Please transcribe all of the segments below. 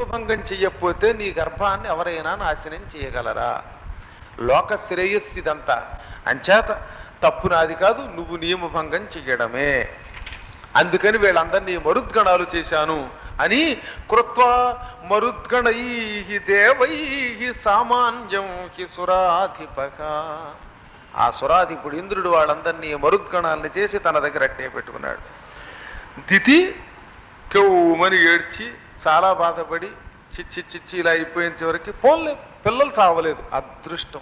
నియమభంగం చెయ్యకపోతే నీ గర్భాన్ని ఎవరైనా నాశనం చేయగలరా లోక శ్రేయస్సు ఇదంతా అంచేత తప్పు నాది కాదు నువ్వు నియమభంగం చెయ్యడమే అందుకని వీళ్ళందరినీ మరుద్గణాలు చేశాను అని కృత్వా మరుద్గణై దేవై సామాన్యం హి సురాధిపక ఆ సురాధిపుడు ఇంద్రుడు వాళ్ళందరినీ మరుద్గణాలని చేసి తన దగ్గర అట్టే పెట్టుకున్నాడు దితి కెవ్వమని ఏడ్చి చాలా బాధపడి చిచ్చి చిచ్చి ఇలా అయిపోయిన చివరికి పోన్లే పిల్లలు చావలేదు అదృష్టం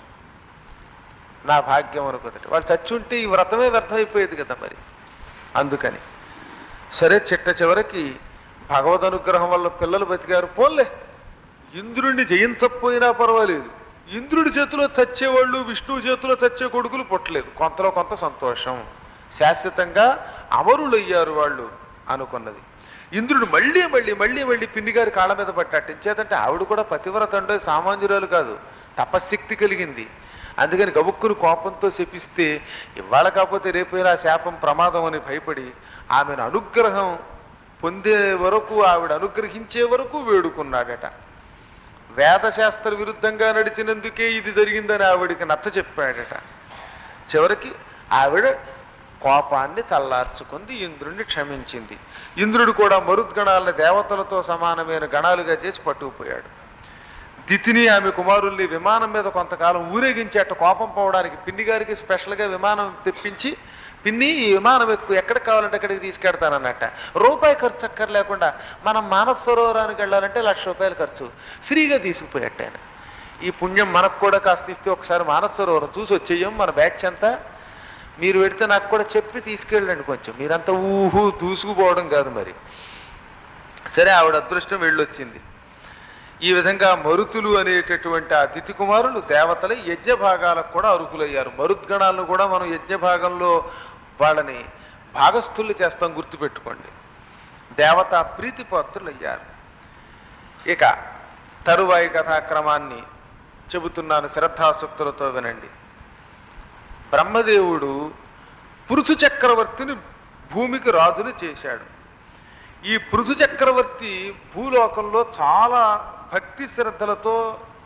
నా భాగ్యం అనుకుందట వాడు చచ్చుంటే ఈ వ్రతమే వ్యర్థమైపోయేది కదా మరి అందుకని సరే చిట్ట చివరికి భగవద్ అనుగ్రహం వల్ల పిల్లలు బతికారు పోన్లే ఇంద్రుడిని జయించకపోయినా పర్వాలేదు ఇంద్రుడి చేతిలో చచ్చేవాళ్ళు విష్ణువు చేతిలో చచ్చే కొడుకులు పుట్టలేదు కొంతలో కొంత సంతోషం శాశ్వతంగా అమరులయ్యారు వాళ్ళు అనుకున్నది ఇంద్రుడు మళ్ళీ మళ్ళీ మళ్ళీ మళ్ళీ పిన్ని గారి కాళ్ళ మీద పట్టాడు ఇచ్చేదంటే ఆవిడ కూడా పతివ్రత అంటే సామాన్యురాలు కాదు తపశక్తి కలిగింది అందుకని గబుక్కును కోపంతో శపిస్తే ఇవాళ కాకపోతే రేపైనా శాపం ప్రమాదం అని భయపడి ఆమెను అనుగ్రహం పొందే వరకు ఆవిడ అనుగ్రహించే వరకు వేడుకున్నాడట వేదశాస్త్ర విరుద్ధంగా నడిచినందుకే ఇది జరిగిందని ఆవిడికి నచ్చ చెప్పాడట చివరికి ఆవిడ కోపాన్ని చల్లార్చుకుంది ఇంద్రుడిని క్షమించింది ఇంద్రుడు కూడా మరుద్గణాలను దేవతలతో సమానమైన గణాలుగా చేసి పట్టుకుపోయాడు దితిని ఆమె కుమారుల్ని విమానం మీద కొంతకాలం ఊరేగించేట కోపం పోవడానికి పిన్ని గారికి స్పెషల్గా విమానం తెప్పించి పిన్ని ఈ విమానం ఎక్కువ ఎక్కడికి కావాలంటే అక్కడికి తీసుకెడతానన్నట్ట రూపాయి ఖర్చు అక్కర్ లేకుండా మనం మానస సరోవరానికి వెళ్ళాలంటే లక్ష రూపాయలు ఖర్చు ఫ్రీగా తీసుకుపోయాట ఆయన ఈ పుణ్యం మనకు కూడా కాస్త ఇస్తే ఒకసారి మానస సరోవరం చూసి వచ్చేయం మన బ్యాచ్ అంతా మీరు పెడితే నాకు కూడా చెప్పి తీసుకెళ్ళండి కొంచెం మీరంతా ఊహు దూసుకుపోవడం కాదు మరి సరే ఆవిడ అదృష్టం వెళ్ళొచ్చింది ఈ విధంగా మరుతులు అనేటటువంటి ఆ దితి కుమారులు దేవతలు యజ్ఞ భాగాలకు కూడా అర్హులయ్యారు మరుద్గణాలను కూడా మనం యజ్ఞ భాగంలో వాళ్ళని భాగస్థుల్ని చేస్తాం గుర్తుపెట్టుకోండి దేవత ప్రీతిపాత్రులు అయ్యారు ఇక తరువాయి కథాక్రమాన్ని చెబుతున్నాను శ్రద్ధాసక్తులతో వినండి బ్రహ్మదేవుడు పృథు చక్రవర్తిని భూమికి రాజుని చేశాడు ఈ పృథు చక్రవర్తి భూలోకంలో చాలా భక్తి శ్రద్ధలతో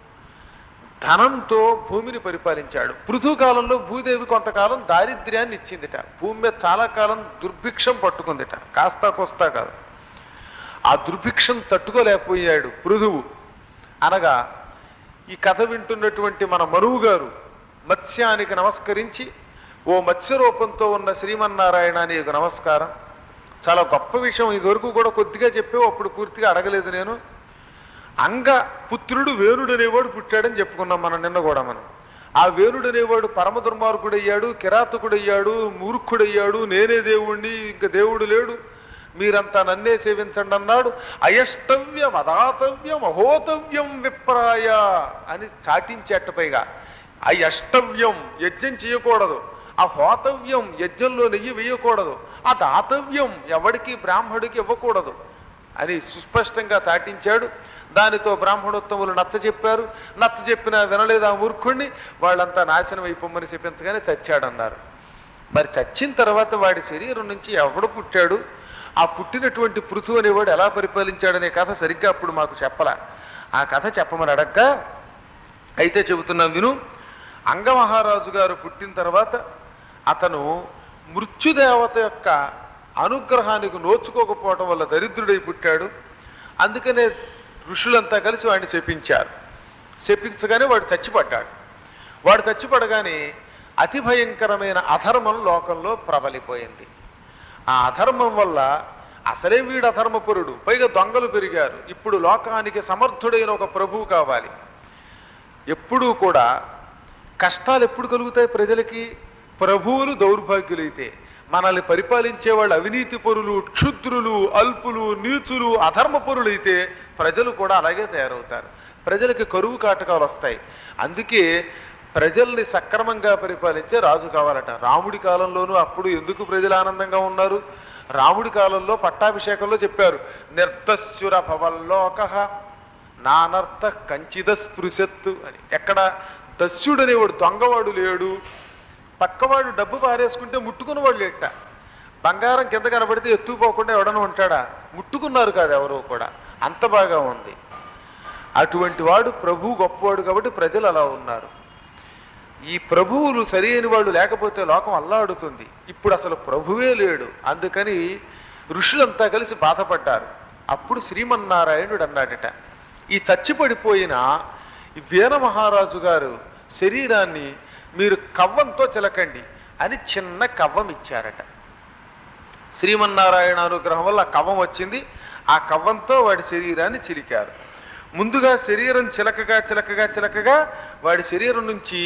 ధనంతో భూమిని పరిపాలించాడు పృథు కాలంలో భూదేవి కొంతకాలం దారిద్ర్యాన్ని ఇచ్చిందిట భూమి మీద చాలా కాలం దుర్భిక్షం పట్టుకుందిట కాస్తా కోస్తా కాదు ఆ దుర్భిక్షం తట్టుకోలేకపోయాడు పృథువు అనగా ఈ కథ వింటున్నటువంటి మన మనువు గారు మత్స్యానికి నమస్కరించి ఓ మత్స్య రూపంతో ఉన్న శ్రీమన్నారాయణ నీకు నమస్కారం చాలా గొప్ప విషయం ఇదివరకు కూడా కొద్దిగా చెప్పావు అప్పుడు పూర్తిగా అడగలేదు నేను అంగ పుత్రుడు వేణుడు అనేవాడు పుట్టాడని చెప్పుకున్నాం మనం నిన్న కూడా మనం ఆ వేణుడు అనేవాడు పరమ దుర్మార్గుడయ్యాడు కిరాతకుడయ్యాడు మూర్ఖుడయ్యాడు నేనే దేవుణ్ణి ఇంక దేవుడు లేడు మీరంతా నన్నే సేవించండి అన్నాడు అయష్టవ్యం అదాతవ్యం అహోతవ్యం విప్రాయ అని చాటించేట పైగా అయష్టవ్యం యజ్ఞం చేయకూడదు ఆ హోతవ్యం యజ్ఞంలో నెయ్యి వేయకూడదు ఆ దాతవ్యం ఎవడికి బ్రాహ్మడికి ఇవ్వకూడదు అని సుస్పష్టంగా చాటించాడు దానితో బ్రాహ్మణోత్తములు నచ్చ చెప్పారు నచ్చ చెప్పినా వినలేదు ఆ మూర్ఖుణ్ణి వాళ్ళంతా నాశనం అయిపోమని చెప్పించగానే చచ్చాడన్నారు మరి చచ్చిన తర్వాత వాడి శరీరం నుంచి ఎవడు పుట్టాడు ఆ పుట్టినటువంటి పృథు అనేవాడు ఎలా పరిపాలించాడనే కథ సరిగ్గా అప్పుడు మాకు చెప్పలా ఆ కథ చెప్పమని అడగ్గా అయితే చెబుతున్నాం విను అంగమహారాజు గారు పుట్టిన తర్వాత అతను మృత్యుదేవత యొక్క అనుగ్రహానికి నోచుకోకపోవటం వల్ల దరిద్రుడై పుట్టాడు అందుకనే ఋషులంతా కలిసి వాడిని శపించారు శపించగానే వాడు చచ్చిపడ్డాడు వాడు చచ్చిపడగానే అతి భయంకరమైన అధర్మం లోకంలో ప్రబలిపోయింది ఆ అధర్మం వల్ల అసలే వీడు అధర్మపురుడు పైగా దొంగలు పెరిగారు ఇప్పుడు లోకానికి సమర్థుడైన ఒక ప్రభువు కావాలి ఎప్పుడూ కూడా కష్టాలు ఎప్పుడు కలుగుతాయి ప్రజలకి ప్రభువులు దౌర్భాగ్యులైతే మనల్ని పరిపాలించే వాళ్ళు అవినీతి పరులు క్షుద్రులు అల్పులు నీచులు అధర్మపరులైతే ప్రజలు కూడా అలాగే తయారవుతారు ప్రజలకి కరువు కాటకాలు వస్తాయి అందుకే ప్రజల్ని సక్రమంగా పరిపాలించే రాజు కావాలట రాముడి కాలంలోనూ అప్పుడు ఎందుకు ప్రజలు ఆనందంగా ఉన్నారు రాముడి కాలంలో పట్టాభిషేకంలో చెప్పారు నిర్దస్యుర భవల్లోక నానర్థ కంచిద స్పృశత్తు అని ఎక్కడ దస్యుడు అనేవాడు దొంగవాడు లేడు పక్కవాడు డబ్బు పారేసుకుంటే ముట్టుకున్నవాడు లేట బంగారం కింద కనబడితే ఎత్తుకుపోకుండా ఎవడన్నా ఉంటాడా ముట్టుకున్నారు కాదు ఎవరు కూడా అంత బాగా ఉంది అటువంటి వాడు ప్రభు గొప్పవాడు కాబట్టి ప్రజలు అలా ఉన్నారు ఈ ప్రభువులు సరైన వాళ్ళు లేకపోతే లోకం అల్లాడుతుంది ఇప్పుడు అసలు ప్రభువే లేడు అందుకని ఋషులంతా కలిసి బాధపడ్డారు అప్పుడు శ్రీమన్నారాయణుడు అన్నాడట ఈ చచ్చిపడిపోయిన ఈ వీర మహారాజు గారు శరీరాన్ని మీరు కవ్వంతో చిలకండి అని చిన్న కవ్వం ఇచ్చారట శ్రీమన్నారాయణ అనుగ్రహం వల్ల ఆ కవ్వం వచ్చింది ఆ కవ్వంతో వాడి శరీరాన్ని చిలికారు ముందుగా శరీరం చిలకగా చిలకగా చిలకగా వాడి శరీరం నుంచి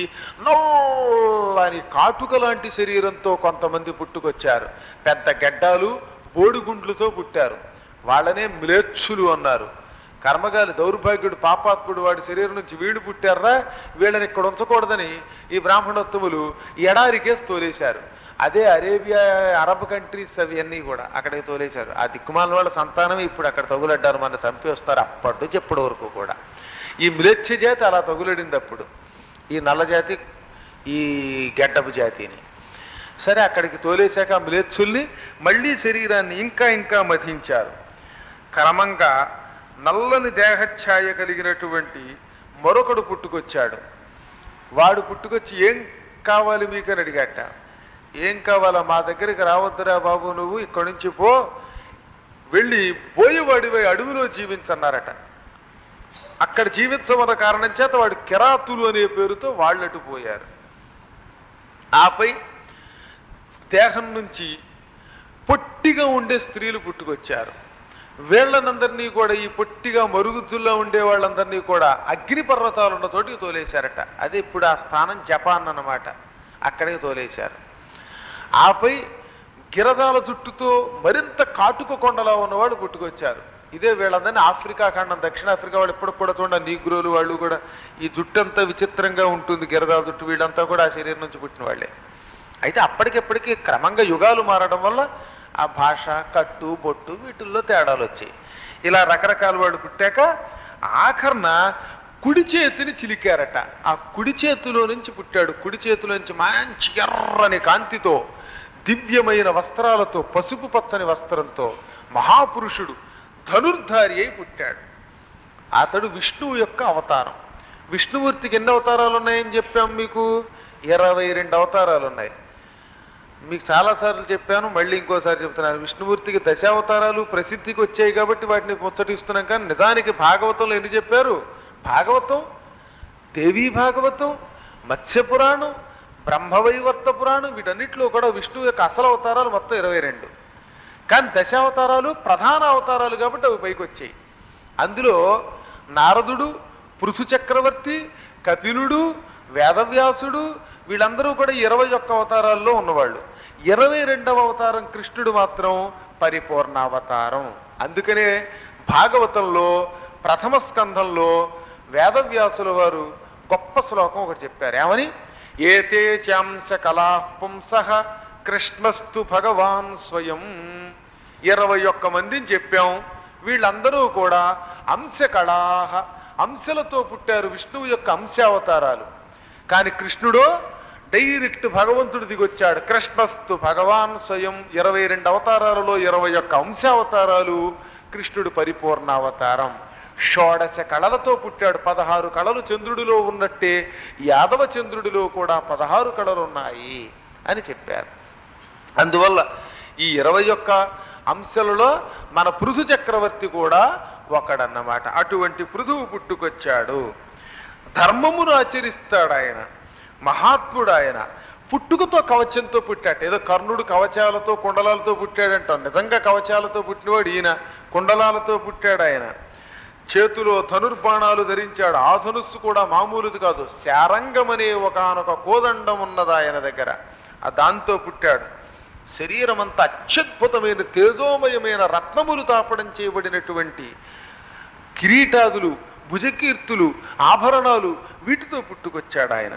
నల్లని కాటుక లాంటి శరీరంతో కొంతమంది పుట్టుకొచ్చారు పెద్ద గడ్డాలు బోడిగుండ్లతో పుట్టారు వాళ్ళనే మ్లేచ్చులు అన్నారు కర్మగాలి దౌర్భాగ్యుడు పాపాత్ముడు వాడి శరీరం నుంచి వీడు పుట్టారా వీళ్ళని ఇక్కడ ఉంచకూడదని ఈ బ్రాహ్మణోత్తములు ఎడారికేసి తోలేశారు అదే అరేబియా అరబ్ కంట్రీస్ అవన్నీ కూడా అక్కడికి తోలేశారు ఆ దిక్కుమాల వాళ్ళ సంతానమే ఇప్పుడు అక్కడ తగులడ్డారు మన చంపి వస్తారు అప్పటి నుంచి ఎప్పటి వరకు కూడా ఈ మ్లేచ్ఛ జాతి అలా తగులడింది అప్పుడు ఈ నల్ల జాతి ఈ గెడ్డపు జాతిని సరే అక్కడికి తోలేశాక ఆ మ్లేచ్చుల్ని మళ్ళీ శరీరాన్ని ఇంకా ఇంకా మధించారు క్రమంగా నల్లని దేహఛాయ కలిగినటువంటి మరొకడు పుట్టుకొచ్చాడు వాడు పుట్టుకొచ్చి ఏం కావాలి మీకు అని అడిగాట ఏం కావాలా మా దగ్గరికి రావద్దురా బాబు నువ్వు ఇక్కడి నుంచి పో వెళ్ళి పోయేవాడివై అడవిలో జీవించన్నారట అక్కడ జీవించమన్న కారణం చేత వాడు కెరాతులు అనే పేరుతో వాళ్ళటు పోయారు ఆపై దేహం నుంచి పొట్టిగా ఉండే స్త్రీలు పుట్టుకొచ్చారు వీళ్ళనందరినీ కూడా ఈ పొట్టిగా మరుగుజ్జుల్లో ఉండే వాళ్ళందరినీ కూడా అగ్ని పర్వతాలు ఉన్న చోటికి తోలేశారట అది ఇప్పుడు ఆ స్థానం జపాన్ అన్నమాట అక్కడికి తోలేశారు ఆపై గిరజాల జుట్టుతో మరింత కాటుక కొండలా ఉన్నవాడు పుట్టుకొచ్చారు ఇదే వీళ్ళందరినీ ఆఫ్రికా ఖండం దక్షిణాఫ్రికా వాళ్ళు ఇప్పుడు కూడా చూడ నీగ్రోలు వాళ్ళు కూడా ఈ జుట్టు అంతా విచిత్రంగా ఉంటుంది గిరజాల జుట్టు వీళ్ళంతా కూడా ఆ శరీరం నుంచి పుట్టిన వాళ్ళే అయితే అప్పటికెప్పటికీ క్రమంగా యుగాలు మారడం వల్ల ఆ భాష కట్టు బొట్టు వీటిల్లో తేడాలు వచ్చాయి ఇలా రకరకాల వాడు పుట్టాక ఆఖరణ కుడి చేతిని చిలికారట ఆ కుడి చేతిలో నుంచి పుట్టాడు కుడి చేతిలో నుంచి మంచి ఎర్రని కాంతితో దివ్యమైన వస్త్రాలతో పసుపు పచ్చని వస్త్రంతో మహాపురుషుడు ధనుర్ధారి అయి పుట్టాడు అతడు విష్ణువు యొక్క అవతారం విష్ణుమూర్తికి ఎన్ని అవతారాలు ఉన్నాయని చెప్పాం మీకు ఇరవై రెండు అవతారాలు ఉన్నాయి మీకు చాలాసార్లు చెప్పాను మళ్ళీ ఇంకోసారి చెప్తున్నాను విష్ణుమూర్తికి దశావతారాలు ప్రసిద్ధికి వచ్చాయి కాబట్టి వాటిని ముచ్చటిస్తున్నాం కానీ నిజానికి భాగవతంలో ఎన్ని చెప్పారు భాగవతం దేవీ భాగవతం మత్స్యపురాణం బ్రహ్మవైవర్త పురాణం వీటన్నిటిలో కూడా విష్ణువు యొక్క అసలు అవతారాలు మొత్తం ఇరవై రెండు కానీ దశావతారాలు ప్రధాన అవతారాలు కాబట్టి అవి పైకి వచ్చాయి అందులో నారదుడు పృథు చక్రవర్తి కపిలుడు వేదవ్యాసుడు వీళ్ళందరూ కూడా ఇరవై ఒక్క అవతారాల్లో ఉన్నవాళ్ళు ఇరవై రెండవ అవతారం కృష్ణుడు మాత్రం పరిపూర్ణావతారం అందుకనే భాగవతంలో ప్రథమ స్కంధంలో వేదవ్యాసుల వారు గొప్ప శ్లోకం ఒకటి చెప్పారు ఏమని ఏతే చాంస కళా పుంస కృష్ణస్తు భగవాన్ స్వయం ఇరవై ఒక్క మందిని చెప్పాం వీళ్ళందరూ కూడా అంశ కళాహ అంశలతో పుట్టారు విష్ణువు యొక్క అంశావతారాలు కానీ కృష్ణుడో డైరెక్ట్ భగవంతుడు దిగొచ్చాడు కృష్ణస్తు భగవాన్ స్వయం ఇరవై రెండు అవతారాలలో ఇరవై ఒక్క అంశావతారాలు కృష్ణుడు పరిపూర్ణ అవతారం షోడశ కళలతో పుట్టాడు పదహారు కళలు చంద్రుడిలో ఉన్నట్టే యాదవ చంద్రుడిలో కూడా పదహారు కళలు ఉన్నాయి అని చెప్పారు అందువల్ల ఈ ఇరవై ఒక్క అంశాలలో మన పృథు చక్రవర్తి కూడా ఒకడన్నమాట అటువంటి పృథువు పుట్టుకొచ్చాడు ధర్మమును ఆచరిస్తాడు ఆయన మహాత్ముడు ఆయన పుట్టుకతో కవచంతో పుట్టాడు ఏదో కర్ణుడు కవచాలతో కుండలాలతో పుట్టాడంటాం నిజంగా కవచాలతో పుట్టినవాడు ఈయన కుండలాలతో పుట్టాడు ఆయన చేతిలో ధనుర్బాణాలు ధరించాడు ఆ ధనుస్సు కూడా మామూలుది కాదు శారంగమనే ఒకనొక కోదండం ఉన్నది ఆయన దగ్గర ఆ దాంతో పుట్టాడు శరీరం అంతా అత్యద్భుతమైన తేజోమయమైన రత్నములు తాపడం చేయబడినటువంటి కిరీటాదులు భుజకీర్తులు ఆభరణాలు వీటితో పుట్టుకొచ్చాడు ఆయన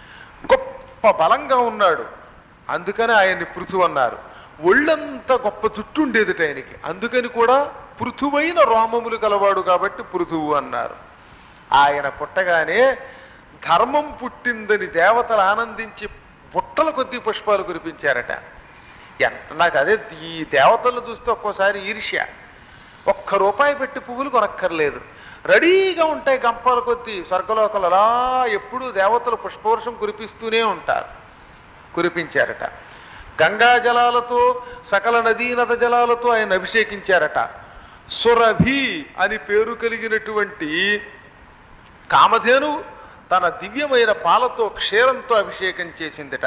గొప్ప బలంగా ఉన్నాడు అందుకని ఆయన్ని పృథు అన్నారు ఒళ్ళంతా గొప్ప జుట్టు ఉండేదిట ఆయనకి అందుకని కూడా పృథువైన రోమములు గలవాడు కాబట్టి పృథువు అన్నారు ఆయన పుట్టగానే ధర్మం పుట్టిందని దేవతలు ఆనందించి బుట్టల కొద్దీ పుష్పాలు కురిపించారట ఎంత నాకు అదే ఈ దేవతలను చూస్తే ఒక్కోసారి ఈర్ష్య ఒక్క రూపాయి పెట్టి పువ్వులు కొనక్కర్లేదు రెడీగా ఉంటాయి గంపాల కొద్దీ స్వర్గలోకలు అలా ఎప్పుడూ దేవతలు పుష్పవర్షం కురిపిస్తూనే ఉంటారు కురిపించారట గంగా జలాలతో సకల నదీ నద జలాలతో ఆయన అభిషేకించారట సురభి అని పేరు కలిగినటువంటి కామధేను తన దివ్యమైన పాలతో క్షీరంతో అభిషేకం చేసిందట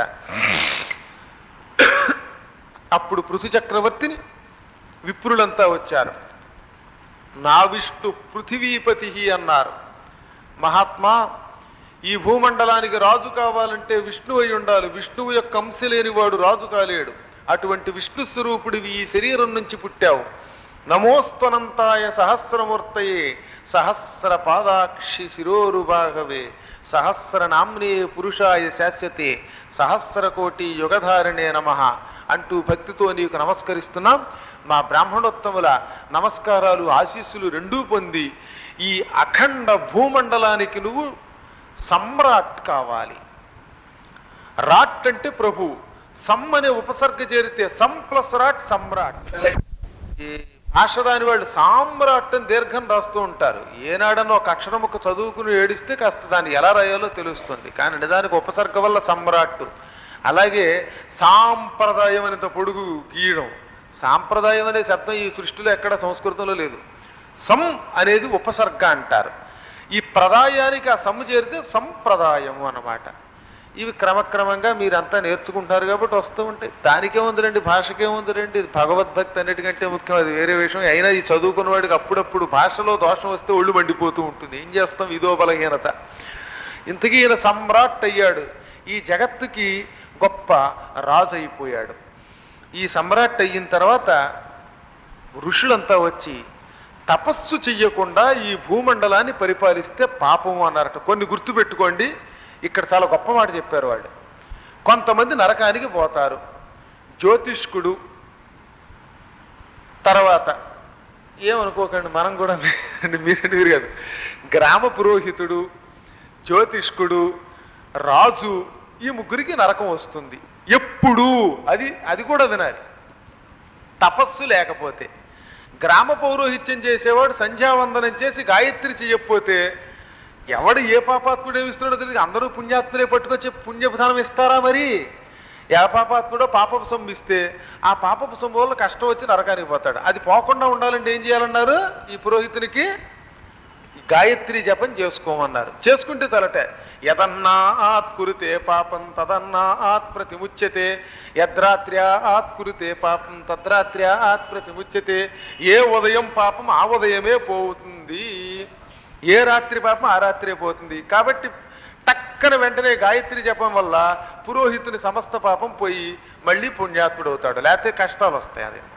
అప్పుడు పృథు చక్రవర్తిని విప్రులంతా వచ్చారు నా విష్ణు పృథివీపతి అన్నారు మహాత్మా ఈ భూమండలానికి రాజు కావాలంటే విష్ణువు అయి ఉండాలి విష్ణువు యొక్క అంశ లేనివాడు రాజు కాలేడు అటువంటి విష్ణు స్వరూపుడివి ఈ శరీరం నుంచి పుట్టావు నమోస్తనంతాయ సహస్రమూర్తయే సహస్ర పాదాక్షి శిరోరుభాగవే సహస్ర నామ్నే పురుషాయ శాశ్వతే సహస్ర కోటి యుగధారిణే నమ అంటూ భక్తితో నీకు నమస్కరిస్తున్నాం మా బ్రాహ్మణోత్తముల నమస్కారాలు ఆశీస్సులు రెండూ పొంది ఈ అఖండ భూమండలానికి నువ్వు సమ్రాట్ కావాలి రాట్ అంటే ప్రభు సమ్ అనే ఉపసర్గ చేరితే సమ్ ప్లస్ రాట్ సమ్రాట్ ఈ భాష రాని వాళ్ళు సామ్రాట్ అని దీర్ఘం రాస్తూ ఉంటారు ఏనాడనో ఒక అక్షరం ఒక చదువుకుని ఏడిస్తే కాస్త దాన్ని ఎలా రాయాలో తెలుస్తుంది కానీ నిజానికి ఉపసర్గ వల్ల సమ్రాట్ అలాగే సాంప్రదాయం అనేంత పొడుగు గీయడం సాంప్రదాయం అనే శబ్దం ఈ సృష్టిలో ఎక్కడ సంస్కృతంలో లేదు సం అనేది ఉపసర్గ అంటారు ఈ ప్రదాయానికి ఆ సమ్ము చేరితే సంప్రదాయము అన్నమాట ఇవి క్రమక్రమంగా మీరంతా నేర్చుకుంటారు కాబట్టి వస్తూ ఉంటాయి దానికే ఉందిరండి భాషకే ఉందిరండి ఇది భగవద్భక్తి అన్నిటికంటే ముఖ్యం అది వేరే విషయం అయినా ఈ చదువుకున్న వాడికి అప్పుడప్పుడు భాషలో దోషం వస్తే ఒళ్ళు మండిపోతూ ఉంటుంది ఏం చేస్తాం ఇదో బలహీనత ఇంతకీ ఈయన సమ్రాట్ అయ్యాడు ఈ జగత్తుకి గొప్ప రాజు అయిపోయాడు ఈ సమ్రాట్ అయిన తర్వాత ఋషులంతా వచ్చి తపస్సు చెయ్యకుండా ఈ భూమండలాన్ని పరిపాలిస్తే పాపము అన్నారట కొన్ని గుర్తుపెట్టుకోండి ఇక్కడ చాలా గొప్ప మాట చెప్పారు వాళ్ళు కొంతమంది నరకానికి పోతారు జ్యోతిష్కుడు తర్వాత ఏమనుకోకండి మనం కూడా మీరండి మీరు కాదు గ్రామ పురోహితుడు జ్యోతిష్కుడు రాజు ఈ ముగ్గురికి నరకం వస్తుంది ఎప్పుడు అది అది కూడా వినాలి తపస్సు లేకపోతే గ్రామ పౌరోహిత్యం చేసేవాడు సంధ్యావందనం చేసి గాయత్రి చేయకపోతే ఎవడు ఏ పాపాత్ముడు ఏమిస్తున్నాడో తెలియదు అందరూ పుణ్యాత్ములే పట్టుకొచ్చి పుణ్యవిధానం ఇస్తారా మరి ఏ పాపాత్ముడో పాపపు సొమ్ము ఇస్తే ఆ పాపపు సొమ్ము వల్ల కష్టం వచ్చి నరకానికి పోతాడు అది పోకుండా ఉండాలంటే ఏం చేయాలన్నారు ఈ పురోహితునికి ఈ గాయత్రి జపం చేసుకోమన్నారు చేసుకుంటే చలటే యదన్నాత్ కురితే పాపం తదన్నాత్ ప్రతిముచ్యతే యద్రాత్ర్యాత్ కురితే పాపం తద్రాత్ర్యాత్ ప్రతిముచ్యతే ఏ ఉదయం పాపం ఆ ఉదయమే పోతుంది ఏ రాత్రి పాపం ఆ రాత్రే పోతుంది కాబట్టి టక్కన వెంటనే గాయత్రి జపం వల్ల పురోహితుని సమస్త పాపం పోయి మళ్ళీ పుణ్యాత్ముడు అవుతాడు లేకపోతే కష్టాలు వస్తాయి అది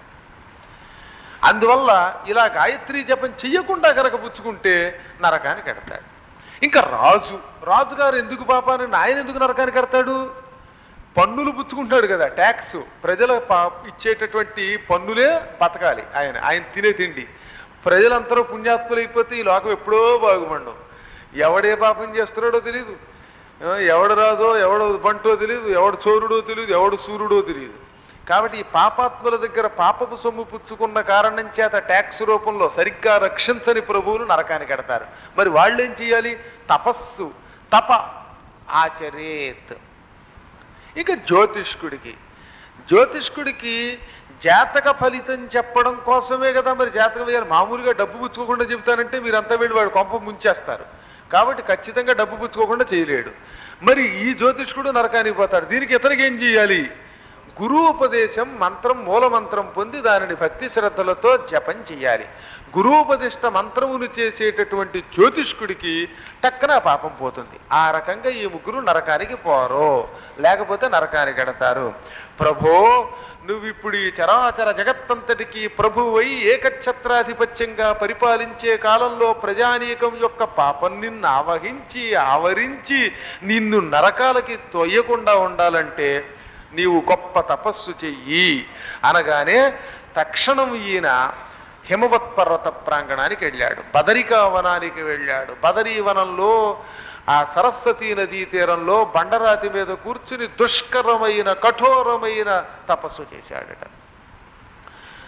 అందువల్ల ఇలా గాయత్రి జపం చెయ్యకుండా కనుక పుచ్చుకుంటే నరకానికి కడతాడు ఇంకా రాజు రాజుగారు ఎందుకు పాపాన్ని ఆయన ఎందుకు నరకానికి కడతాడు పన్నులు పుచ్చుకుంటాడు కదా ట్యాక్స్ ప్రజల పా ఇచ్చేటటువంటి పన్నులే బతకాలి ఆయన ఆయన తినే తిండి ప్రజలందరూ పుణ్యాత్ములు అయిపోతే ఈ లోకం ఎప్పుడో బాగుపడడం ఎవడే పాపం చేస్తున్నాడో తెలియదు ఆ, ఎవడు రాజో ఎవడు బంటో తెలియదు ఎవడు చోరుడో తెలియదు ఎవడు సూర్యుడో తెలియదు కాబట్టి ఈ పాపాత్ముల దగ్గర పాపపు సొమ్ము పుచ్చుకున్న కారణం చేత ట్యాక్స్ రూపంలో సరిగ్గా రక్షించని ప్రభువులు నరకానికి కడతారు మరి వాళ్ళు ఏం చేయాలి తపస్సు తప ఆచరేత్ ఇక జ్యోతిష్కుడికి జ్యోతిష్కుడికి జాతక ఫలితం చెప్పడం కోసమే కదా మరి జాతకం వేయాలి మామూలుగా డబ్బు పుచ్చుకోకుండా చెబుతానంటే మీరంతా వెళ్ళి వాడు కొంప ముంచేస్తారు కాబట్టి ఖచ్చితంగా డబ్బు పుచ్చుకోకుండా చేయలేడు మరి ఈ జ్యోతిష్కుడు నరకానికి పోతాడు దీనికి ఇతనికి ఏం చేయాలి గురూపదేశం మంత్రం మూల మంత్రం పొంది దానిని భక్తి శ్రద్ధలతో జపం చేయాలి గురూపదిష్ట మంత్రమును చేసేటటువంటి జ్యోతిష్కుడికి టక్కన పాపం పోతుంది ఆ రకంగా ఈ ముగ్గురు నరకానికి పోరు లేకపోతే నరకానికి కడతారు ప్రభో నువ్వు ఇప్పుడు ఈ చరాచర జగత్తంతటికి ప్రభువై ఏకఛత్రాధిపత్యంగా పరిపాలించే కాలంలో ప్రజానీకం యొక్క పాపం నిన్ను ఆవహించి ఆవరించి నిన్ను నరకాలకి తొయ్యకుండా ఉండాలంటే నీవు గొప్ప తపస్సు చెయ్యి అనగానే తక్షణం ఈయన హిమవత్ పర్వత ప్రాంగణానికి వెళ్ళాడు బదరికా వనానికి వెళ్ళాడు బదరీ వనంలో ఆ సరస్వతీ నదీ తీరంలో బండరాతి మీద కూర్చుని దుష్కరమైన కఠోరమైన తపస్సు చేశాడట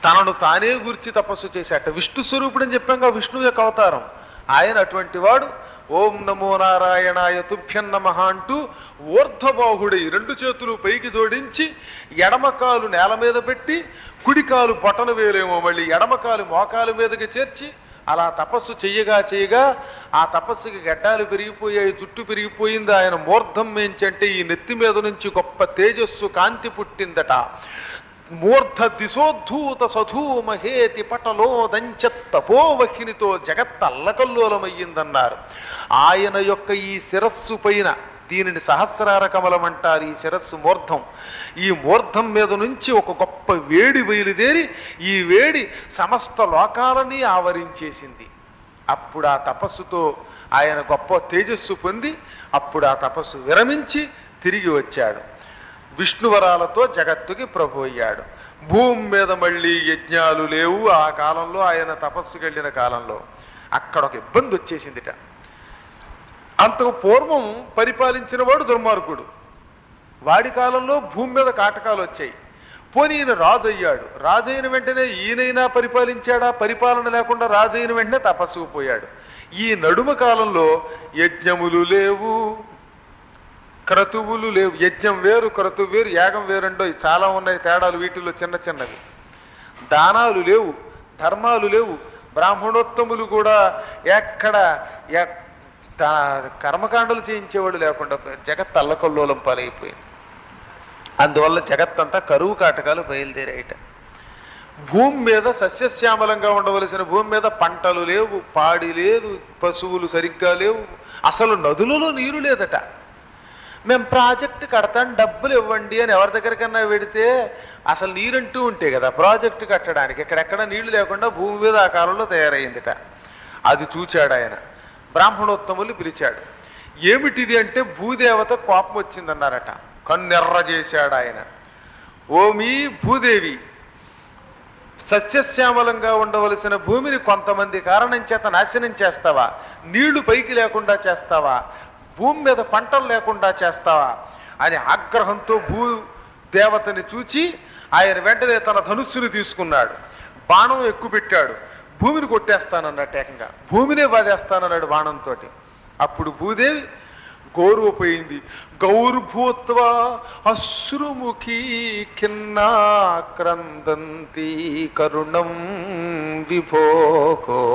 తనను తానే గురించి తపస్సు చేశాట విష్ణు స్వరూపుడు అని చెప్పాక విష్ణువు యొక్క అవతారం ఆయన అటువంటి వాడు ఓం నమో నారాయణాయ తుభ్యం నమ అంటూ ఊర్ధ్వబాహుడై రెండు చేతులు పైకి జోడించి ఎడమకాలు నేల మీద పెట్టి కుడికాలు బొటన వేలేమో మళ్ళీ ఎడమకాలు మోకాలు మీదకి చేర్చి అలా తపస్సు చెయ్యగా చేయగా ఆ తపస్సుకి గడ్డాలు పెరిగిపోయాయి జుట్టు పెరిగిపోయింది ఆయన మూర్ధం మేంచంటే ఈ నెత్తి మీద నుంచి గొప్ప తేజస్సు కాంతి పుట్టిందట మూర్ధ దిశోద్ధూత సధూమహేతి పటలో దంచత్తపోవహినితో జగత్ అల్లకల్లోలమయ్యిందన్నారు ఆయన యొక్క ఈ శిరస్సు పైన దీనిని సహస్రార కమలం అంటారు ఈ శిరస్సు మూర్ధం ఈ మూర్ధం మీద నుంచి ఒక గొప్ప వేడి బయలుదేరి ఈ వేడి సమస్త లోకాలని ఆవరించేసింది అప్పుడు ఆ తపస్సుతో ఆయన గొప్ప తేజస్సు పొంది అప్పుడు ఆ తపస్సు విరమించి తిరిగి వచ్చాడు విష్ణువరాలతో జగత్తుకి ప్రభు అయ్యాడు భూమి మీద మళ్ళీ యజ్ఞాలు లేవు ఆ కాలంలో ఆయన తపస్సుకి వెళ్ళిన కాలంలో అక్కడ ఒక ఇబ్బంది వచ్చేసిందిట అంతకు పూర్వం పరిపాలించిన వాడు దుర్మార్గుడు వాడి కాలంలో భూమి మీద కాటకాలు వచ్చాయి పోనీ ఈయన రాజు అయ్యాడు రాజు అయిన వెంటనే ఈయనైనా పరిపాలించాడా పరిపాలన లేకుండా రాజు అయిన వెంటనే తపస్సుకు పోయాడు ఈ నడుమ కాలంలో యజ్ఞములు లేవు క్రతువులు లేవు యజ్ఞం వేరు క్రతువు వేరు యాగం వేరండో చాలా ఉన్నాయి తేడాలు వీటిల్లో చిన్న చిన్నవి దానాలు లేవు ధర్మాలు లేవు బ్రాహ్మణోత్తములు కూడా ఎక్కడ ఎక్- దా- కర్మకాండలు చేయించేవాడు లేకుండా పోయారు. జగత్ అల్లకల్లోలం పాలైపోయింది అందువల్ల జగత్తంతా కరువు కాటకాలు బయలుదేరాయిట భూమి మీద సస్యశ్యామలంగా ఉండవలసిన భూమి మీద పంటలు లేవు పాడి లేదు పశువులు సరిగ్గా లేవు అసలు నదులలో నీరు లేదట మేము ప్రాజెక్టు కడతాం డబ్బులు ఇవ్వండి అని ఎవరి దగ్గరికన్నా పెడితే అసలు నీరంటూ ఉంటే కదా ప్రాజెక్టు కట్టడానికి ఎక్కడెక్కడ నీళ్లు లేకుండా భూమి మీద ఆ కాలంలో తయారైందిట అది చూచాడు ఆయన బ్రాహ్మణోత్తములు పిలిచాడు ఏమిటిది అంటే భూదేవత కోపం వచ్చిందన్నారట కన్నెర్ర చేశాడు ఆయన ఓమి భూదేవి సస్యశ్యామలంగా ఉండవలసిన భూమిని కొంతమంది కారణం చేత నాశనం చేస్తావా నీళ్లు పైకి లేకుండా చేస్తావా భూమి మీద పంటలు లేకుండా చేస్తావా అని ఆగ్రహంతో భూ దేవతని చూచి ఆయన వెంటనే తన ధనుస్సుని తీసుకున్నాడు బాణం ఎక్కువ పెట్టాడు భూమిని కొట్టేస్తానన్నట్టు ఏకంగా భూమినే బాధేస్తానన్నాడు బాణంతో అప్పుడు భూదేవి గౌరవపోయింది గౌర్భూత్వా అశ్రుముఖీ ఖిన్నాక్రందంతి కరుణం విభోగో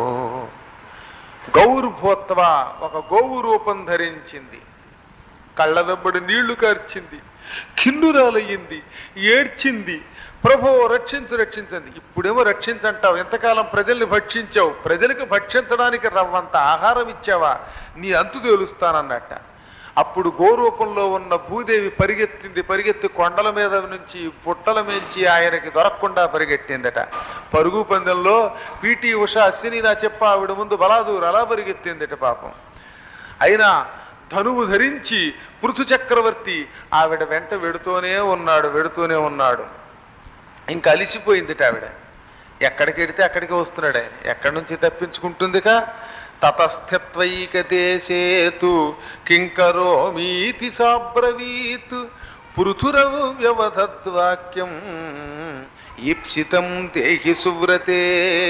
గౌర్భూత్వ ఒక గోవు రూపం ధరించింది కళ్ళ వెంబడి నీళ్లు కార్చింది కిన్నురాలయ్యింది ఏడ్చింది ప్రభో రక్షించు రక్షించండి ఇప్పుడేమో రక్షించంటావు ఎంతకాలం ప్రజల్ని భక్షించావు ప్రజలకు భక్షించడానికి రవ్వంత ఆహారం ఇచ్చావా నీ అంతు తేలుస్తానన్నట్ట అప్పుడు గోరూపంలో ఉన్న భూదేవి పరిగెత్తింది పరిగెత్తి కొండల మీద నుంచి పుట్టల మించి ఆయనకి దొరకకుండా పరిగెట్టిందట పరుగు పందెంలో పీటీ ఉష అశ్విని నా చెప్ప ఆవిడ ముందు బలాదూరు అలా పరిగెత్తిందట పాపం అయినా ధనువు ధరించి పృథు చక్రవర్తి ఆవిడ వెంట వెడుతూనే ఉన్నాడు వెడుతూనే ఉన్నాడు ఇంకా అలిసిపోయిందిట ఆవిడ ఎక్కడికి వెడితే అక్కడికి వస్తున్నాడు ఆయన ఎక్కడి నుంచి తప్పించుకుంటుందిక తతస్థిత్వైక దేశేతు కింకరో మీతి సాబ్రవీత్ పృథురవు వ్యవధద్వాక్యం ఈప్సితం దేహి సువ్రతే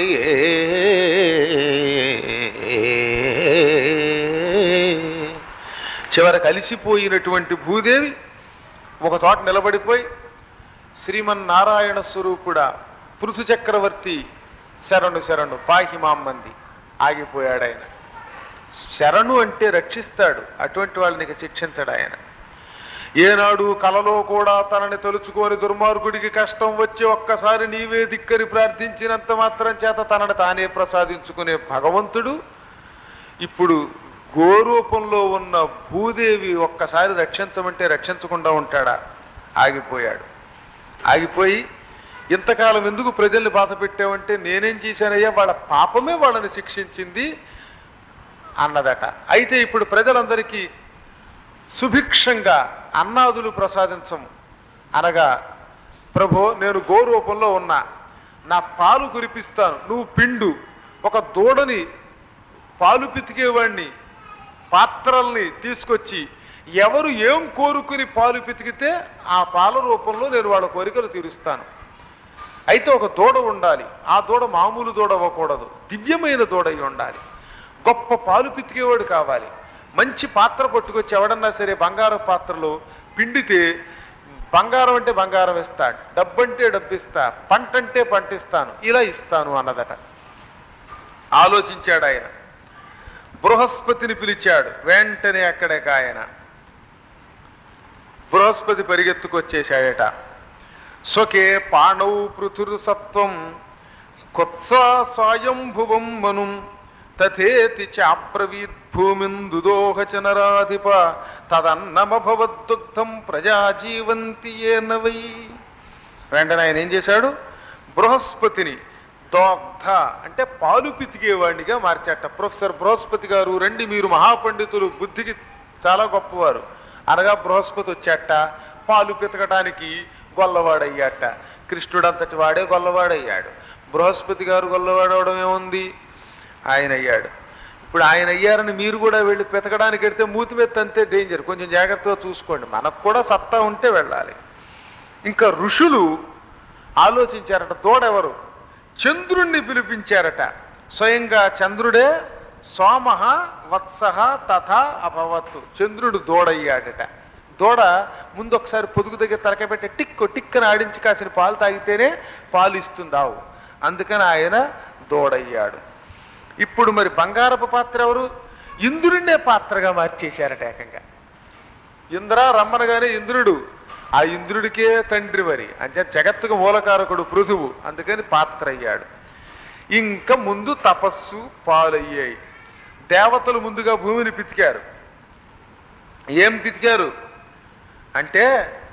చివరికి అలిసిపోయినటువంటి భూదేవి ఒక చోట నిలబడిపోయి శ్రీమన్నారాయణ స్వరూపుడా పృథు చక్రవర్తి శరణు శరణు పాహి మామ్మంది ఆగిపోయాడు ఆయన శరణు అంటే రక్షిస్తాడు అటువంటి వాళ్ళని ఇక శిక్షించడు ఆయన ఏనాడు కలలో కూడా తనని తలుచుకొని దుర్మార్గుడికి కష్టం వచ్చి ఒక్కసారి నీవే దిక్కని ప్రార్థించినంత మాత్రం చేత తనని తానే ప్రసాదించుకునే భగవంతుడు ఇప్పుడు గోరూపంలో ఉన్న భూదేవి ఒక్కసారి రక్షించమంటే రక్షించకుండా ఉంటాడా ఆగిపోయాడు ఆగిపోయి ఇంతకాలం ఎందుకు ప్రజల్ని బాధ పెట్టావంటే నేనేం చేశానయ్యా వాళ్ళ పాపమే వాళ్ళని శిక్షించింది అన్నదట అయితే ఇప్పుడు ప్రజలందరికీ సుభిక్షంగా అన్నాదులు ప్రసాదించం అనగా ప్రభో నేను గోరూపంలో ఉన్నా నా పాలు కురిపిస్తాను నువ్వు పిండు ఒక దూడని పాలు పితికేవాడిని పాత్రల్ని తీసుకొచ్చి ఎవరు ఏం కోరుకుని పాలు పితికితే ఆ పాల రూపంలో నేను వాళ్ళ కోరికలు తీరుస్తాను అయితే ఒక దూడ ఉండాలి ఆ దూడ మామూలు దూడ అవ్వకూడదు దివ్యమైన దూడ అయి ఉండాలి గొప్ప పాలు పితికేవాడు కావాలి మంచి పాత్ర పట్టుకొచ్చి ఎవడన్నా సరే బంగారు పాత్రలో పిండితే బంగారం అంటే బంగారం ఇస్తా డబ్బంటే డబ్బు ఇస్తా పంట అంటే పంట ఇస్తాను ఇలా ఇస్తాను అన్నదట ఆలోచించాడు ఆయన బృహస్పతిని పిలిచాడు వెంటనే అక్కడికి ఆయన బృహస్పతి పరిగెత్తుకొచ్చేశాడట స్వకే పాణౌ పృథురు సత్వం కొత్సా సాయంభువం మనుం తథేతి చాబ్రవీద్ భూమిందుదోహ చ నరాధిప తదన్నమభవద్దుగ్ధం ప్రజాజీవంతి ఏన వై వెంటనే ఆయన ఏం చేశాడు బృహస్పతిని దోగ్ధ అంటే పాలు పితికేవాడినిగా మార్చాట ప్రొఫెసర్ బృహస్పతి గారు రండి మీరు మహాపండితులు బుద్ధికి చాలా గొప్పవారు అనగా బృహస్పతి వచ్చాట పాలు పితకడానికి గొల్లవాడయ్యాట కృష్ణుడంతటి వాడే గొల్లవాడయ్యాడు బృహస్పతి గారు గొల్లవాడవడం ఏముంది ఆయన అయ్యాడు ఇప్పుడు ఆయన అయ్యారని మీరు కూడా వెళ్ళి పితకడానికి వెడితే మూతి మీద అంతే డేంజర్ కొంచెం జాగ్రత్తగా చూసుకోండి మనకు కూడా సత్తా ఉంటే వెళ్ళాలి ఇంకా ఋషులు ఆలోచించారట తోడెవరు చంద్రుణ్ణి పిలిపించారట స్వయంగా చంద్రుడే సోమహ వత్సహ తథా అభవత్తు చంద్రుడు దూడయ్యాడట దూడ ముందు ఒకసారి పొదుగు దగ్గర తలక పెట్టి టిక్కు టిక్కని ఆడించి కాసిన పాలు తాగితేనే పాలు ఇస్తుంది ఆవు అందుకని ఆయన దూడయ్యాడు ఇప్పుడు మరి బంగారపు పాత్ర ఎవరు ఇంద్రుడినే పాత్రగా మార్చేశారట ఏకంగా ఇంద్ర రమ్మనగానే ఇంద్రుడు ఆ ఇంద్రుడికే తండ్రి మరి అంటే జగత్తుకు మూలకారకుడు పృథువు అందుకని పాత్ర అయ్యాడు ఇంకా ముందు తపస్సు పాలయ్యాయి దేవతలు ముందుగా భూమిని పితికారు ఏం పితికారు అంటే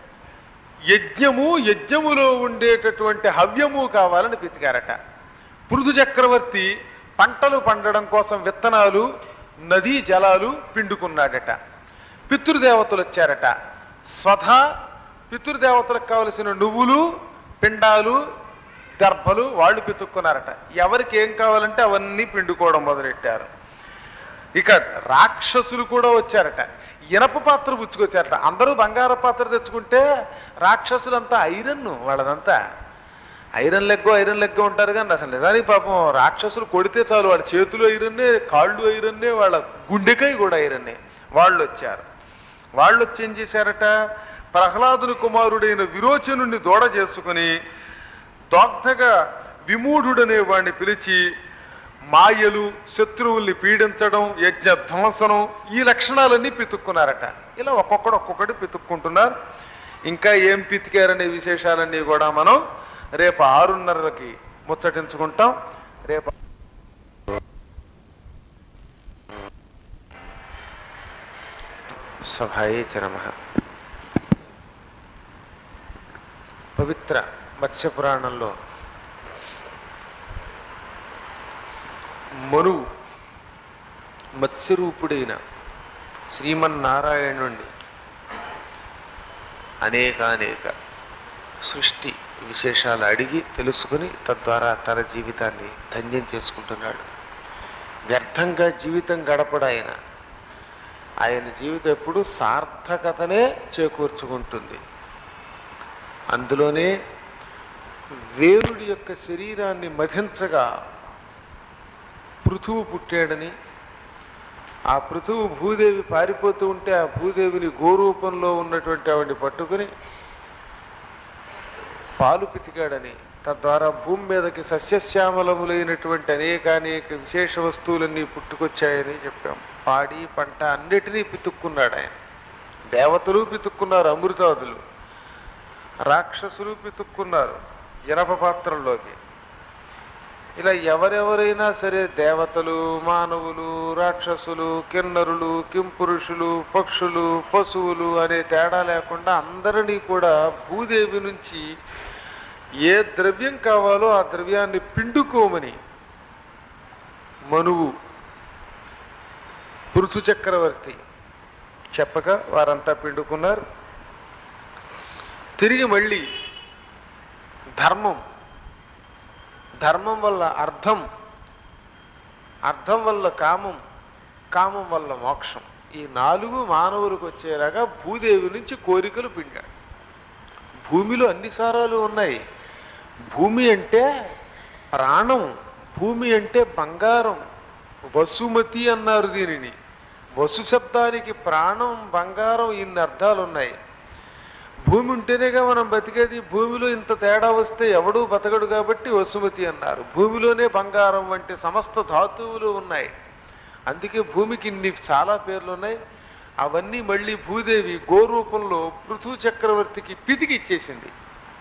యజ్ఞము యజ్ఞములో ఉండేటటువంటి హవ్యము కావాలని పితికారట పృథు చక్రవర్తి పంటలు పండడం కోసం విత్తనాలు నదీ జలాలు పిండుకున్నాడట పితృదేవతలు వచ్చారట స్వధ పితృదేవతలకు కావలసిన నువ్వులు పిండాలు దర్భలు వాళ్ళు పితుక్కున్నారట ఎవరికి ఏం కావాలంటే అవన్నీ పిండుకోవడం మొదలెట్టారు ఇక రాక్షసులు కూడా వచ్చారట ఇనప పాత్ర పుచ్చుకొచ్చారట అందరూ బంగార పాత్ర తెచ్చుకుంటే రాక్షసులంతా ఐరన్ వాళ్ళదంతా ఐరన్ లెగ్గో ఐరన్ లెగ్గో ఉంటారు కానీ అసలు నిజానికి పాపం రాక్షసులు కొడితే చాలు వాళ్ళ చేతులు ఐరన్నే కాళ్ళు ఐరన్నే వాళ్ళ గుండెకాయ కూడా ఐరన్నే వాళ్ళు వచ్చారు వాళ్ళు వచ్చి ఏం చేశారట ప్రహ్లాదుని కుమారుడైన విరోచనుణ్ణి దూడ చేసుకుని దోగ్ధగా విమూఢుడనే వాడిని పిలిచి మాయలు శత్రువుల్ని పీడించడం యజ్ఞ ధ్వంసనం ఈ లక్షణాలన్నీ పితుక్కున్నారట ఇలా ఒక్కొక్కడు ఒక్కొక్కటి పితుక్కుంటున్నారు ఇంకా ఏం పితికారనే విశేషాలన్నీ కూడా మనం రేపు ఆరున్నరకి ముచ్చటించుకుంటాం రేపు సభాయే చరమ పవిత్ర మత్స్యపురాణంలో మనువు మత్స్యరూపుడైన శ్రీమన్నారాయణుణ్ణి అనేకానేక సృష్టి విశేషాలు అడిగి తెలుసుకుని తద్వారా తన జీవితాన్ని ధన్యం చేసుకుంటున్నాడు వ్యర్థంగా జీవితం గడపడు ఆయన ఆయన జీవితం ఎప్పుడు సార్థకతనే చేకూర్చుకుంటుంది అందులోనే వేరుడి యొక్క శరీరాన్ని మధించగా పృథువు పుట్టాడని ఆ పృథువు భూదేవి పారిపోతూ ఉంటే ఆ భూదేవిని గోరూపంలో ఉన్నటువంటి ఆవిడ్ని పట్టుకుని పాలు పితికాడని తద్వారా భూమి మీదకి సస్యశ్యామలములైనటువంటి అనేక అనేక విశేష వస్తువులన్నీ పుట్టుకొచ్చాయని చెప్పాం పాడి పంట అన్నిటినీ పితుక్కున్నాడు ఆయన దేవతలు పితుక్కున్నారు అమృతాదులు రాక్షసులు పితుక్కున్నారు ఇనప పాత్రల్లోకి ఇలా ఎవరెవరైనా సరే దేవతలు మానవులు రాక్షసులు కిన్నరులు కింపురుషులు పక్షులు పశువులు అనే తేడా లేకుండా అందరినీ కూడా భూదేవి నుంచి ఏ ద్రవ్యం కావాలో ఆ ద్రవ్యాన్ని పిండుకోమని మనువు పృథు చక్రవర్తి చెప్పక వారంతా పిండుకున్నారు తిరిగి మళ్ళీ ధర్మం ధర్మం వల్ల అర్థం అర్థం వల్ల కామం కామం వల్ల మోక్షం ఈ నాలుగు మానవులకు వచ్చేలాగా భూదేవి నుంచి కోరికలు పిండాడు భూమిలో అన్ని సారాలు ఉన్నాయి భూమి అంటే ప్రాణం భూమి అంటే బంగారం వసుమతి అన్నారు దీనిని వసు శబ్దానికి ప్రాణం బంగారం ఇన్ని అర్థాలు ఉన్నాయి భూమి ఉంటేనేగా మనం బతికేది భూమిలో ఇంత తేడా వస్తే ఎవడూ బతకడు కాబట్టి వసుమతి అన్నారు భూమిలోనే బంగారం వంటి సమస్త ధాతువులు ఉన్నాయి అందుకే భూమికి ఇన్ని చాలా పేర్లు ఉన్నాయి అవన్నీ మళ్ళీ భూదేవి గోరూపంలో పృథు చక్రవర్తికి పితికి ఇచ్చేసింది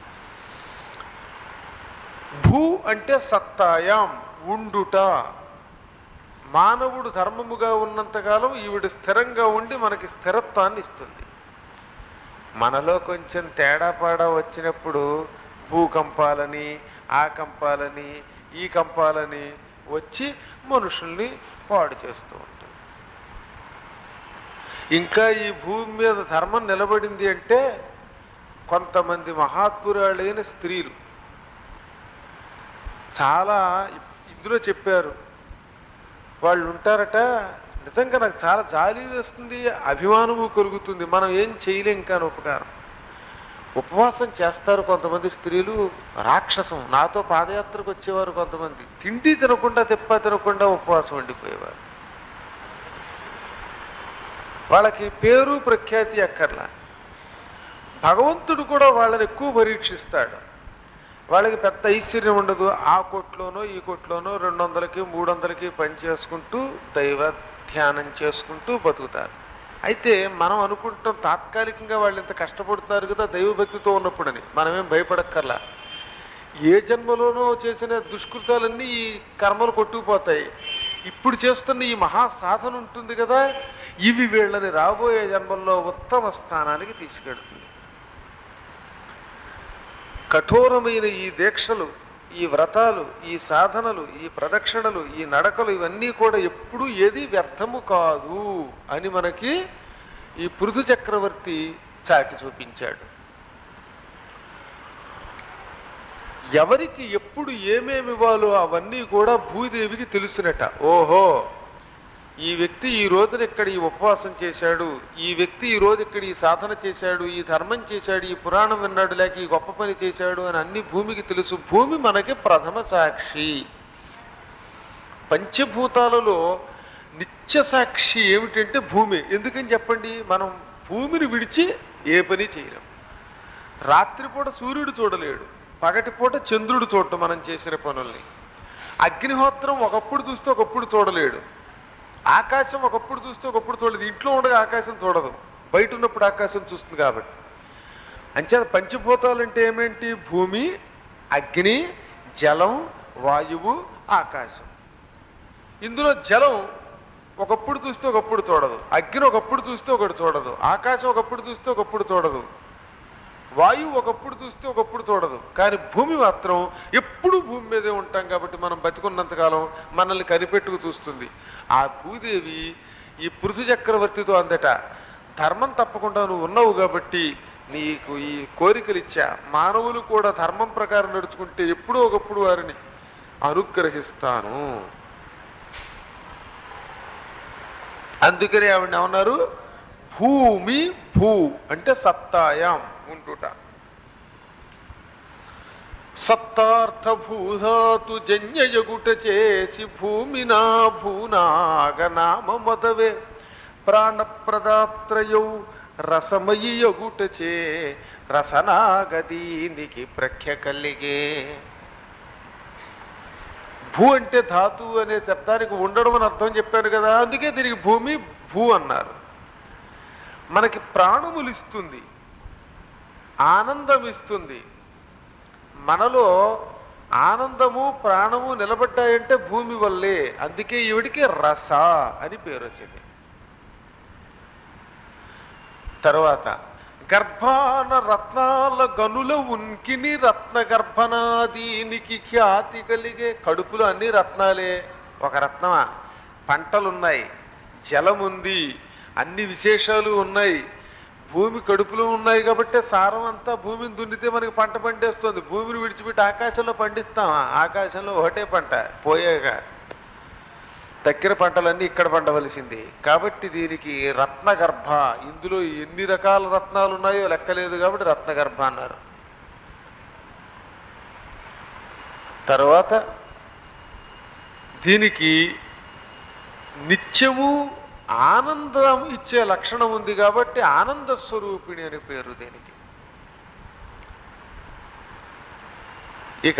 భూ అంటే సత్తాయాం ఉండుట మానవుడు ధర్మముగా ఉన్నంతకాలం ఈవిడ స్థిరంగా ఉండి మనకి స్థిరత్వాన్ని ఇస్తుంది మనలో కొంచెం తేడా పాడా వచ్చినప్పుడు భూకంపాలని ఆ కంపాలని ఈ కంపాలని వచ్చి మనుషుల్ని పాడు చేస్తూ ఉంటుంది ఇంకా ఈ భూమి మీద ధర్మం నిలబడింది అంటే కొంతమంది మహాత్మురాలైన స్త్రీలు చాలా ఇందులో చెప్పారు వాళ్ళు ఉంటారట నిజంగా నాకు చాలా జాలి వేస్తుంది అభిమానము కలుగుతుంది మనం ఏం చేయలేం కానీ ఉపకారం ఉపవాసం చేస్తారు కొంతమంది స్త్రీలు రాక్షసం నాతో పాదయాత్రకు వచ్చేవారు కొంతమంది తిండి తినకుండా తెప్ప తినకుండా ఉపవాసం వండిపోయేవారు వాళ్ళకి పేరు ప్రఖ్యాతి అక్కర్లా భగవంతుడు కూడా వాళ్ళని ఎక్కువ పరీక్షిస్తాడు వాళ్ళకి పెద్ద ఐశ్వర్యం ఉండదు ఆ కొట్లోనో ఈ కొట్లోనో రెండు వందలకి మూడు వందలకి పని చేసుకుంటూ దైవ ధ్యానం చేసుకుంటూ బతుకుతారు అయితే మనం అనుకుంటాం తాత్కాలికంగా వాళ్ళు ఇంత కష్టపడుతున్నారు కదా దైవభక్తితో ఉన్నప్పుడని మనమేం భయపడక్కర్లా ఏ జన్మలోనో చేసిన దుష్కృతాలన్నీ ఈ కర్మలు కొట్టుకుపోతాయి ఇప్పుడు చేస్తున్న ఈ మహా సాధన ఉంటుంది కదా ఇవి వీళ్ళని రాబోయే జన్మల్లో ఉత్తమ స్థానానికి తీసుకెడుతుంది కఠోరమైన ఈ దీక్షలు ఈ వ్రతాలు ఈ సాధనలు ఈ ప్రదక్షిణలు ఈ నడకలు ఇవన్నీ కూడా ఎప్పుడూ ఏది వ్యర్థము కాదు అని మనకి ఈ పృథు చక్రవర్తి చాటి చూపించాడు ఎవరికి ఎప్పుడు ఏమేమి ఇవ్వాలో అవన్నీ కూడా భూదేవికి తెలుసునట ఓహో ఈ వ్యక్తి ఈ రోజున ఇక్కడ ఈ ఉపవాసం చేశాడు ఈ వ్యక్తి ఈ రోజు ఇక్కడ ఈ సాధన చేశాడు ఈ ధర్మం చేశాడు ఈ పురాణం విన్నాడు లేక ఈ గొప్ప పని చేశాడు అని అన్ని భూమికి తెలుసు భూమి మనకి ప్రథమ సాక్షి పంచభూతాలలో నిత్య సాక్షి ఏమిటంటే భూమి ఎందుకని చెప్పండి మనం భూమిని విడిచి ఏ పని చేయలేం రాత్రిపూట సూర్యుడు చూడలేడు పగటిపూట చంద్రుడు చూడటం మనం చేసిన పనుల్ని అగ్నిహోత్రం ఒకప్పుడు చూస్తే ఒకప్పుడు చూడలేడు ఆకాశం ఒకప్పుడు చూస్తే ఒకప్పుడు చూడలేదు ఇంట్లో ఉండగా ఆకాశం చూడదు బయట ఉన్నప్పుడు ఆకాశం చూస్తుంది కాబట్టి అంచేత పంచభూతాలు అంటే ఏమేంటి భూమి అగ్ని జలం వాయువు ఆకాశం ఇందులో జలం ఒకప్పుడు చూస్తే ఒకప్పుడు చూడదు అగ్ని ఒకప్పుడు చూస్తే ఒకటి చూడదు ఆకాశం ఒకప్పుడు చూస్తే ఒకప్పుడు చూడదు వాయువు ఒకప్పుడు చూస్తే ఒకప్పుడు చూడదు కానీ భూమి మాత్రం ఎప్పుడు భూమి మీదే ఉంటాం కాబట్టి మనం బతికున్నంతకాలం మనల్ని కనిపెట్టుకు చూస్తుంది ఆ భూదేవి ఈ పృథు చక్రవర్తితో అందట ధర్మం తప్పకుండా నువ్వు ఉన్నావు కాబట్టి నీకు ఈ కోరికలు ఇచ్చా మానవులు కూడా ధర్మం ప్రకారం నడుచుకుంటే ఎప్పుడో ఒకప్పుడు వారిని అనుగ్రహిస్తాను అందుకని ఆవిడ ఏమన్నారు భూమి భూ అంటే సత్తాయాం ఉంటుట సత్తార్థ భూధాతు జన్యయగుట చేసి భూమినా భూనాగనామ మొదవే ప్రాణప్రదాత్రయౌ రసమయి యగుటచే రసనాగదీనికి ప్రఖ్య కలిగే భూ అంటే ధాతు అనే శబ్దానికి ఉండడం అని అర్థం చెప్పాను కదా అందుకే దీనికి భూమి భూ అన్నారు మనకి ప్రాణములు ఇస్తుంది ఆనందం ఇస్తుంది మనలో ఆనందము ప్రాణము నిలబడ్డాయంటే భూమి వల్లే అందుకే ఈవిడికి రస అని పేరు వచ్చింది తర్వాత గర్భాన రత్నాల గనుల ఉన్కిని రత్న గర్భనాదీనికి ఖ్యాతి కలిగే కడుపులో అన్ని రత్నాలే ఒక రత్నమా పంటలున్నాయి జలం ఉంది అన్ని విశేషాలు ఉన్నాయి భూమి కడుపులో ఉన్నాయి కాబట్టి సారం అంతా భూమిని దున్నితే మనకి పంట పండేస్తుంది భూమిని విడిచిపెట్టి ఆకాశంలో పండిస్తామా ఆకాశంలో ఒకటే పంట పోయాక దగ్గర పంటలన్నీ ఇక్కడ పండవలసింది కాబట్టి దీనికి రత్నగర్భ ఇందులో ఎన్ని రకాల రత్నాలు ఉన్నాయో లెక్కలేదు కాబట్టి రత్నగర్భ అన్నారు తర్వాత దీనికి నిత్యము ఆనందం ఇచ్చే లక్షణం ఉంది కాబట్టి ఆనంద స్వరూపిణి అని పేరు దీనికి ఇక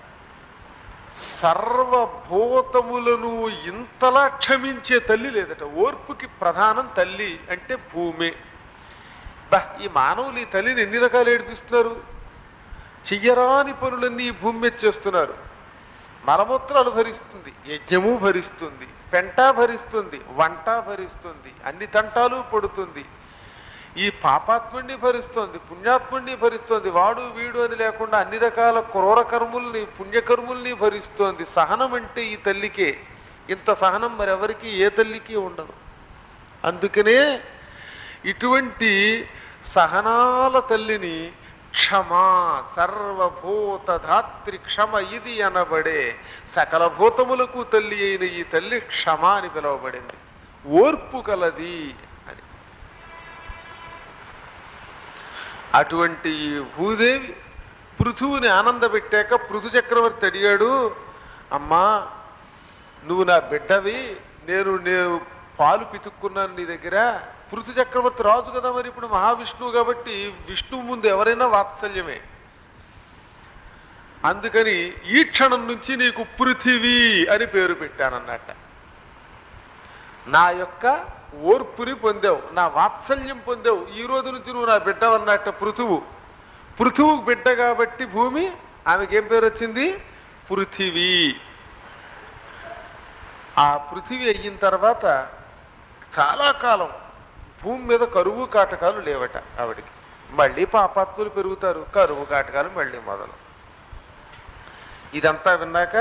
సర్వభూతములను ఇంతలా క్షమించే తల్లి లేదట ఓర్పుకి ప్రధానం తల్లి అంటే భూమి బా ఈ మానవులు ఈ తల్లిని ఎన్ని రకాలు ఏడిపిస్తున్నారు చెయ్యరాని పనులన్నీ ఈ భూమి మీద చేస్తున్నారు మలమూత్రాలు భరిస్తుంది యజ్ఞము భరిస్తుంది పెంట భరిస్తుంది వంట భరిస్తుంది అన్ని తంటాలు పడుతుంది ఈ పాపాత్ముడిని భరిస్తోంది పుణ్యాత్ముడిని భరిస్తోంది వాడు వీడు అని లేకుండా అన్ని రకాల క్రూర కర్ముల్ని పుణ్యకర్ముల్ని భరిస్తోంది సహనం అంటే ఈ తల్లికే ఇంత సహనం మరెవరికి ఏ తల్లికి ఉండదు అందుకనే ఇటువంటి సహనాల తల్లిని క్షమా సర్వభూత ధాత్రి క్షమ ఇది అనబడే సకల భూతములకు తల్లి అయిన ఈ తల్లి క్షమ అని పిలువబడింది ఓర్పు కలది అని అటువంటి ఈ భూదేవి పృథువుని ఆనందపెట్టాక పృథు చక్రవర్తి అడిగాడు అమ్మా నువ్వు నా బిడ్డవి నేను నేను పాలు పితుక్కున్నాను నీ దగ్గర పృథు చక్రవర్తి రాజు కదా మరి ఇప్పుడు మహావిష్ణువు కాబట్టి విష్ణువు ముందు ఎవరైనా వాత్సల్యమే అందుకని ఈ క్షణం నుంచి నీకు పృథివీ అని పేరు పెట్టానన్నట్ట నా యొక్క ఓర్పుని పొందావు నా వాత్సల్యం పొందావు ఈ రోజు నుంచి నువ్వు నా బిడ్డవన్నట్ట పృథువు పృథువుకు బిడ్డ కాబట్టి భూమి ఆమెకి ఏం పేరు వచ్చింది పృథివీ ఆ పృథివీ అయిన తర్వాత చాలా కాలం భూమి మీద కరువు కాటకాలు లేవట ఆవిడికి మళ్ళీ పాపాత్ములు పెరుగుతారు కరువు కాటకాలు మళ్ళీ మొదలు ఇదంతా విన్నాక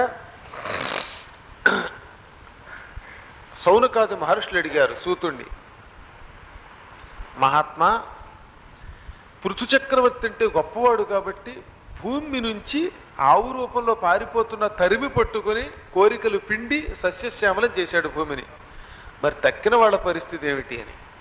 సౌనకాది మహర్షులు అడిగారు సూతుణ్ణి మహాత్మా పృథు చక్రవర్తి అంటే గొప్పవాడు కాబట్టి భూమి నుంచి ఆవు రూపంలో పారిపోతున్న తరిమి పట్టుకొని కోరికలు పిండి సస్యశ్యామలం చేశాడు భూమిని మరి తక్కిన వాళ్ళ పరిస్థితి ఏమిటి అని